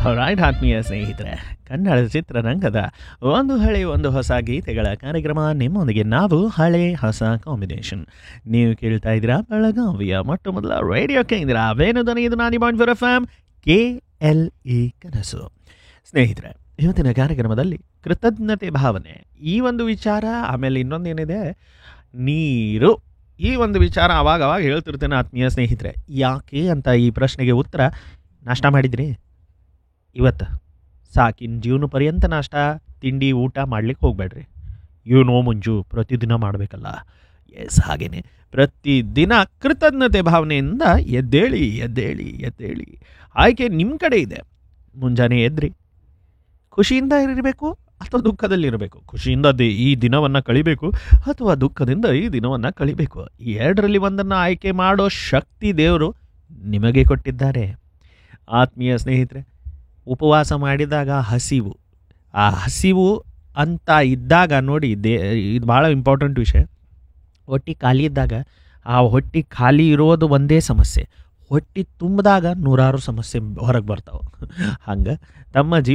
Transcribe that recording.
right ಆತ್ಮೀಯ ಸ್ನೇಹಿತರೆ ಕನ್ನಡ ಚಿತ್ರರಂಗದ ಒಂದು ಹಳೆ ಒಂದು ಹೊಸ ಗೀತೆಗಳ ಕಾರ್ಯಕ್ರಮ ನಿಮ್ಮೊಂದಿಗೆ ನಾವು ಹಳೆ ಹೊಸ ಕಾಂಬಿನೇಷನ್ ನೀವು ಕೇಳ್ತಾ ಇದ್ದೀರಾ ಬೆಳಗಾವಿಯ ಮೊಟ್ಟ ಮೊದಲ ರೇಡಿಯೋ ಕೇಂದ್ರ ವೇಣುಧನಿ ಇದು ninety point four F M K L E ಕನಸು ಸ್ನೇಹಿತರೆ ಇವತ್ತಿನ ಕಾರ್ಯಕ್ರಮದಲ್ಲಿ ಕೃತಜ್ಞತೆ ಭಾವನೆ ಈ ಒಂದು ವಿಚಾರ ಆಮೇಲೆ ಇನ್ನೊಂದೇನಿದೆ ನೀರು ಈ ಒಂದು ವಿಚಾರ ಅವಾಗ ಅವಾಗ ಹೇಳ್ತಿರ್ತೇನೆ ಆತ್ಮೀಯ ಸ್ನೇಹಿತರೆ ಯಾಕೆ ಅಂತ ಈ ಪ್ರಶ್ನೆಗೆ ಉತ್ತರ ನಾಷ್ಟ ಮಾಡಿದ್ರಿ ಇವತ್ತು ಸಾಕಿನ ಜೀವನ ಪರ್ಯಂತ ನಾಷ್ಟ ತಿಂಡಿ ಊಟ ಮಾಡ್ಲಿಕ್ಕೆ ಹೋಗಬೇಡ್ರಿ ಏನೋ ಮುಂಜು ಪ್ರತಿದಿನ ಮಾಡಬೇಕಲ್ಲ ಎಸ್ ಹಾಗೇನೆ ಪ್ರತಿದಿನ ಕೃತಜ್ಞತೆ ಭಾವನೆಯಿಂದ ಎದ್ದೇಳಿ ಎದ್ದೇಳಿ ಎದ್ದೇಳಿ ಆಯ್ಕೆ ನಿಮ್ಮ ಕಡೆ ಇದೆ ಮುಂಜಾನೆ ಎದ್ರಿ ಖುಷಿಯಿಂದ ಇರಬೇಕು ಅಥವಾ ದುಃಖದಲ್ಲಿರಬೇಕು ಖುಷಿಯಿಂದ ದಿ ಈ ದಿನವನ್ನು ಕಳಿಬೇಕು ಅಥವಾ ದುಃಖದಿಂದ ಈ ದಿನವನ್ನು ಕಳಿಬೇಕು ಈ ಎರಡರಲ್ಲಿ ಒಂದನ್ನು ಆಯ್ಕೆ ಮಾಡೋ ಶಕ್ತಿ ದೇವರು ನಿಮಗೆ ಕೊಟ್ಟಿದ್ದಾರೆ ಆತ್ಮೀಯ ಸ್ನೇಹಿತರೆ ಉಪವಾಸ ಮಾಡಿದಾಗ ಹಸಿವು ಆ ಹಸಿವು ಅಂತ ಇದ್ದಾಗ ನೋಡಿ ದೇ ಇದು ಭಾಳ ಇಂಪಾರ್ಟೆಂಟ್ ವಿಷಯ ಹೊಟ್ಟೆ ಖಾಲಿ ಇದ್ದಾಗ ಆ ಹೊಟ್ಟೆ ಖಾಲಿ ಇರೋದು ಒಂದೇ ಸಮಸ್ಯೆ ಹೊಟ್ಟೆ ತುಂಬಿದಾಗ ನೂರಾರು ಸಮಸ್ಯೆ ಹೊರಗೆ ಬರ್ತಾವೆ ಹಂಗೆ ತಮ್ಮ ಜೀವ